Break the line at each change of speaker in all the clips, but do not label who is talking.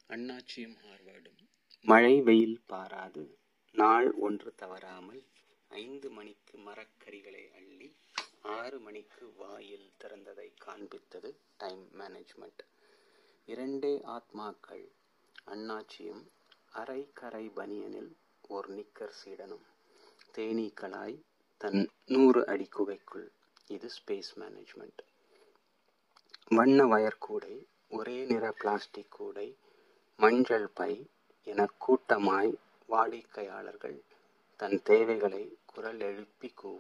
அண்ணாச்சியும் ஹார்வர்டும் மழை வெயில் பாராது நாள் ஒன்று தவறாமல் ஐந்து மணிக்கு மரக்கரிகளை அள்ளி ஆறு மணிக்கு வாயில் திறந்ததை காண்பித்தது டைம் மேனேஜ்மெண்ட் இரண்டே ஆத்மாக்கள் அண்ணாச்சியும் அரை கரை பனியனில் ஓர் நிக்கர் சீடனும் தேனீக்களாய் தன் நூறு அடி குகைக்குள் இது ஸ்பேஸ் மேனேஜ்மெண்ட் வண்ண வயர் கூடை ஒரே நிற பிளாஸ்டிக் கூடை மஞ்சள் பை என கூட்டமாய் வாடிக்கையாளர்கள் தன் தேவைகளை குரல் எழுப்பி கூவ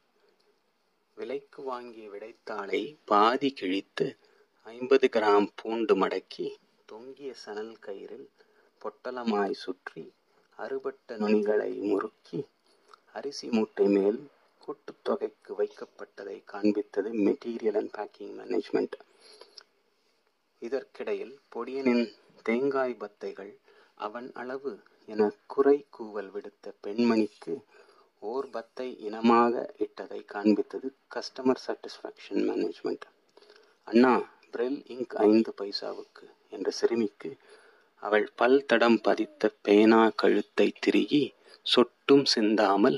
விலைக்கு வாங்கிய விடைத்தாளை பாதி கிழித்து ஐம்பது கிராம் பூண்டு மடக்கி தொங்கிய சணல் கயிறில் பொட்டலமாய் சுற்றி அறுபட்ட நுனிகளை முறுக்கி அரிசி மூட்டை மேல் கூட்டுத்தொகைக்கு வைக்கப்பட்டதை காண்பித்தது மெட்டீரியல் அண்ட் பேக்கிங் மேனேஜ்மெண்ட் இதற்கிடையில் பொடியனின் தேங்காய் பத்தைகள் அவன் அளவு என குறை கூவல் விடுத்த பெண்மணிக்கு ஓர் பத்தை இனமாக இட்டதை காண்பித்தது கஸ்டமர் சாட்டிஸ்ஃபேக்ஷன் மேனேஜ்மெண்ட் அண்ணா பிரெல் இங்க் ஐந்து பைசாவுக்கு என்ற சிறுமிக்கு அவள் பல் தடம் பதித்த பேனா கழுத்தை திருகி சொட்டும் சிந்தாமல்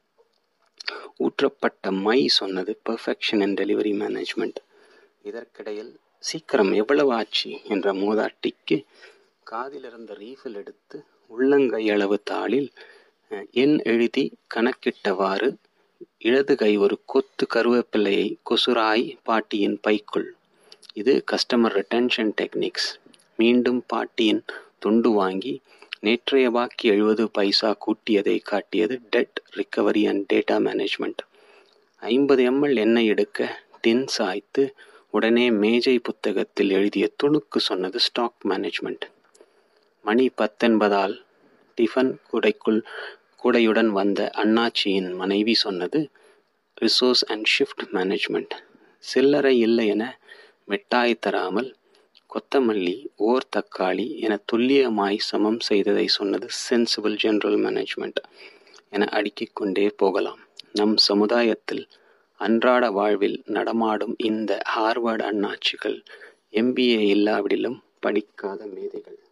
ஊற்றப்பட்ட மை சொன்னது பெர்ஃபெக்ஷன் அண்ட் டெலிவரி மேனேஜ்மெண்ட் இதற்கிடையில் சீக்கிரம் எவ்வளவு ஆச்சு என்ற மூதாட்டிக்கு காதிலிருந்த ரீஃபில் எடுத்து உள்ளங்கை அளவு தாளில் எண் எழுதி கணக்கிட்டவாறு இடது கை ஒரு கொத்து கருவேப்பிள்ளையை கொசுராய் பாட்டியின் பைக்குள் இது கஸ்டமர் ரிட்டன்ஷன் டெக்னிக்ஸ் மீண்டும் பாட்டியின் துண்டு வாங்கி நேற்றைய பாக்கி எழுபது பைசா கூட்டியதை காட்டியது debt recovery and data management ஐம்பது எம்எல் எண்ணெய் எடுக்க டின் சாய்த்து உடனே மேஜை புத்தகத்தில் எழுதிய துணுக்கு சொன்னது ஸ்டாக் மேனேஜ்மெண்ட் மணி பத்தென்பதால் டிஃபன் கூடைக்குள் கூடையுடன் வந்த அண்ணாச்சியின் மனைவி சொன்னது ரிசோர்ஸ் அண்ட் ஷிஃப்ட் மேனேஜ்மெண்ட் சில்லறை இல்லை என மிட்டாய் தராமல் கொத்தமல்லி ஓர் தக்காளி என துல்லியமாய் சமம் செய்ததை சொன்னது சென்சிபிள் ஜெனரல் மேனேஜ்மெண்ட் என அடுக்கிக் கொண்டே போகலாம் நம் சமுதாயத்தில் அன்றாட வாழ்வில் நடமாடும் இந்த ஹார்வர்ட் அண்ணாச்சிகள் எம்பிஏ இல்லாவிடிலும் படிக்காத மேதைகள்